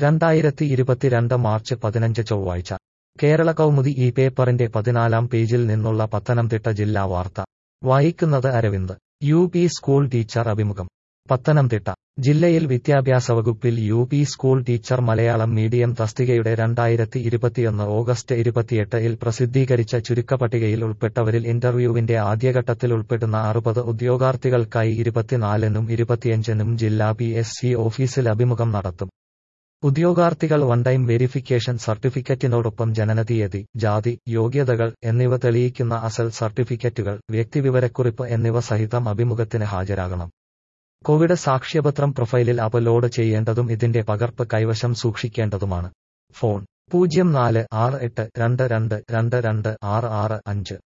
രണ്ടായിരത്തി ഇരുപത്തിരണ്ട് മാർച്ച് പതിനഞ്ച് ചൊവ്വാഴ്ച കേരള കൗമുദി ഈ പേപ്പറിന്റെ പതിനാലാം പേജിൽ നിന്നുള്ള പത്തനംതിട്ട ജില്ലാ വാർത്ത വായിക്കുന്നത് Aravind U P school teacher അഭിമുഖം പത്തനംതിട്ട ജില്ലയിൽ വിദ്യാഭ്യാസ വകുപ്പിൽ U P school teacher Malayalam medium തസ്തികയുടെ രണ്ടായിരത്തി ഇരുപത്തിയൊന്ന് ഓഗസ്റ്റ് ഇരുപത്തിയെട്ടിൽ പ്രസിദ്ധീകരിച്ച ചുരുക്കപ്പട്ടികയിൽ ഉൾപ്പെട്ടവരിൽ ഇന്റർവ്യൂവിന്റെ ആദ്യഘട്ടത്തിൽ ഉൾപ്പെടുന്ന അറുപത് ഉദ്യോഗാർത്ഥികൾക്കായി ഇരുപത്തിനാലിനും ഇരുപത്തിയഞ്ചിനും ജില്ലാ പി എസ് സി ഓഫീസിൽ അഭിമുഖം നടത്തും ഉദ്യോഗാർത്ഥികൾ വൺ ടൈം വെരിഫിക്കേഷൻ സർട്ടിഫിക്കറ്റിനോടൊപ്പം ജനനതീയതി ജാതി യോഗ്യതകൾ എന്നിവ തെളിയിക്കുന്ന അസൽ സർട്ടിഫിക്കറ്റുകൾ വ്യക്തിവിവരക്കുറിപ്പ് എന്നിവ സഹിതം അഭിമുഖത്തിന് ഹാജരാകണം കോവിഡ് സാക്ഷ്യപത്രം പ്രൊഫൈലിൽ അപ്ലോഡ് ചെയ്യേണ്ടതും ഇതിന്റെ പകർപ്പ് കൈവശം സൂക്ഷിക്കേണ്ടതുമാണ് ഫോൺ പൂജ്യം നാല് ആറ് എട്ട് രണ്ട് രണ്ട് രണ്ട് രണ്ട് ആറ് ആറ് അഞ്ച്